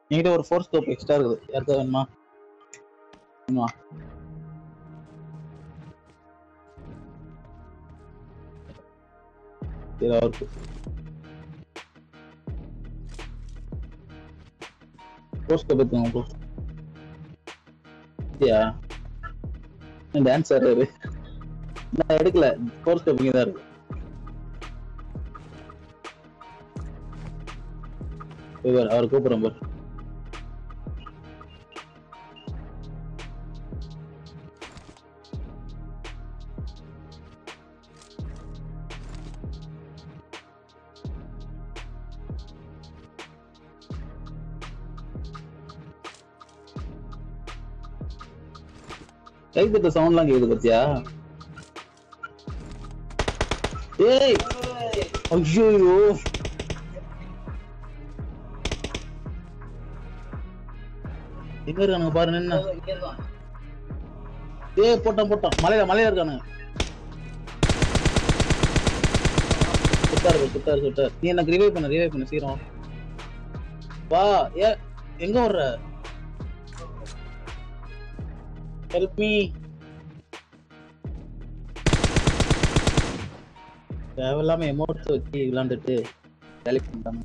என்கிட்ட ஒரு four scope extra இருக்குது யாருக்கா வேணுமா வேணுமா சரி அவருக்கு ஃபோர் ஸ்கோப் எடுத்துங்க ப்ரோ இல்லையா டான்ஸ் ஆடுறாரு நான் எடுக்கல ஃபோர் ஸ்கோப் இங்கே தான் இருக்கு இவர் அவர் கூப்பிடுறேன் பாரு கைத்தட்ட சவுண்ட்லாம் கேக்குது பாத்தியா ஏய் ஐயோ எங்க இருக்கானுங்க பாரு நின்ன ஏய் போட்டான் போட்டான் மலையில மலையில இருக்கானுங்க சுட்டாரு சுட்டாரு சுட்டாரு நீ எனக்கு ரிவைவ் பண்ண ரிவைவ் பண்ண சீக்கிரம் வா ஏ எங்க வர்ற ஹெல்ப் மீ தேவையில்லாம எமோட்ஸ் வச்சு விளாண்டுட்டு வேலைக்கு பண்ணிட்டாங்க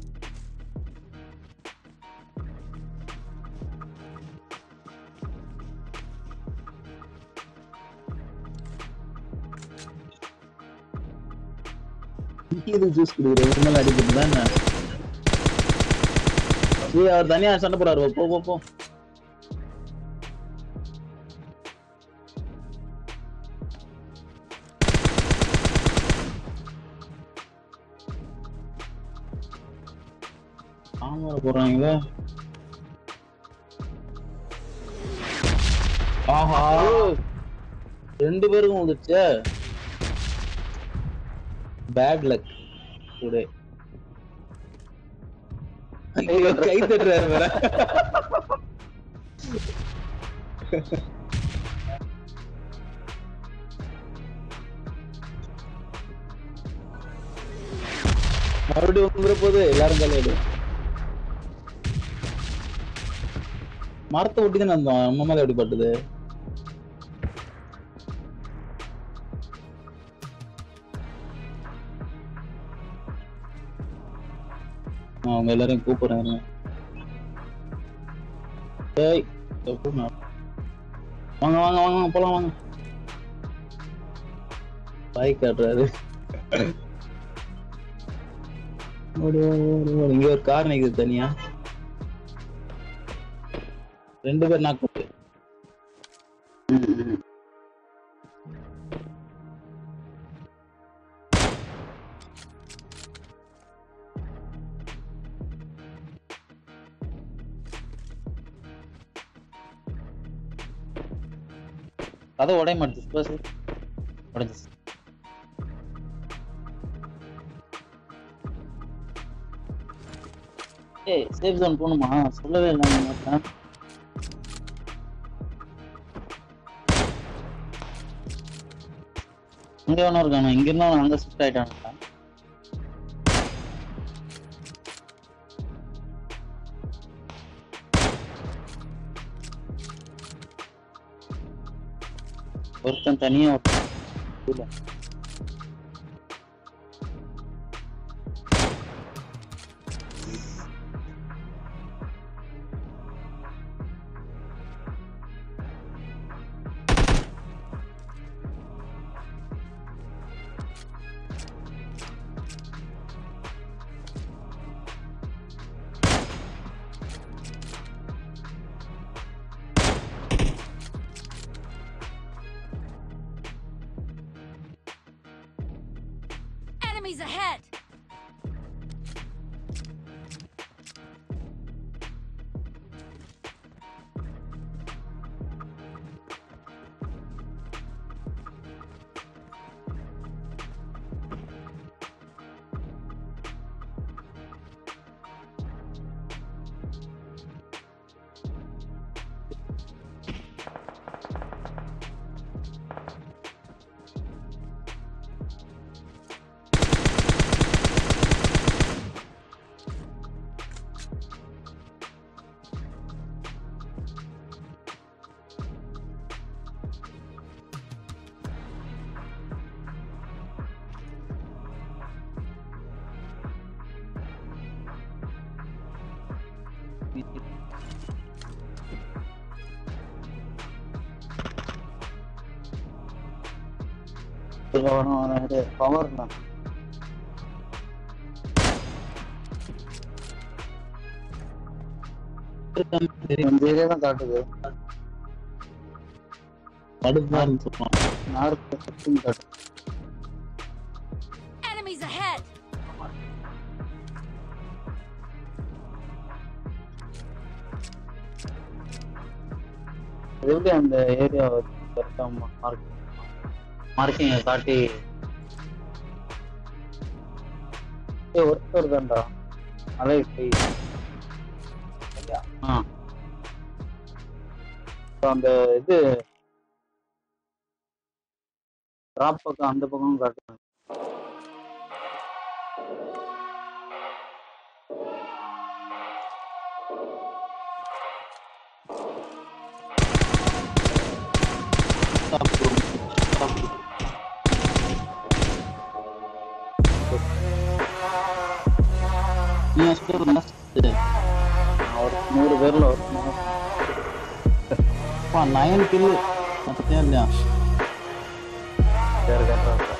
இது ஜூஸ் குடிக்கிற உண்மையில அடிக்கிறது தான் ஏய் அவர் தனியா சண்டை போறாரு போ போ போ ஆமா போறாங்களே ஆஹா ரெண்டு பேருக்கும் வந்துருச்சே பேட் லக் டுடே கை தட்டுறாரு வேற மறுபடியும் வந்துற போது எல்லாரும் தலையிடு மரத்தை ஒட்டி தானே இருந்தோம் நம்ம மேல எப்படி பட்டுது நான் அவங்க எல்லாரையும் கூப்பிடுறேன் இருங்க. ஏய் கூப்பிடுங்க. வாங்க வாங்க வாங்க வாங்க, போலாம் வாங்க பாய் காட்டுறாரு ஓடு, ஓடு, ஓடு, ஓடு. இங்க ஒரு கார் நிக்குது தனியா ரெண்டு பேர் நாக்கு கதை உடைய மாட்டுச்சு பஸ் உடைஞ்சிச்சு ஏய் சேஃப் ஜோன் போகணுமா சொல்லவே இல்லை மாட்டேன் இங்க வேணும் இருக்கானு இங்க இருந்தா அவன் அங்க ஷிஃப்ட் ஆயிட்டானுங்களா ஒருத்தன் தனியா ஒருத்தன் இல்ல Enemies ahead! வரும் வரும் பவர் தான் தெரியும் இந்த ஏரியா தான் காட்டுது கடுப்பா இருந்து சொல்லுவான் நார்த் சுத்தியும் காட்டுது Enemies ahead! அது எப்படி அந்த ஏரியா கரெக்டாக மார்க் மார்க்கிங்க காட்டி ஏய் ஒருத்தர் தான்டா அலை போய் ஆ இப்போ அந்த இது டிராப் பக்கம் அந்த பக்கம் காட்டுறாங்க நீ சொல்ற லாஸ்ட் ஒரு நூறு பேர்ல ஒரு நயன் கில்லு மத்தியா இல்லையா பேர் கட்டுறாங்க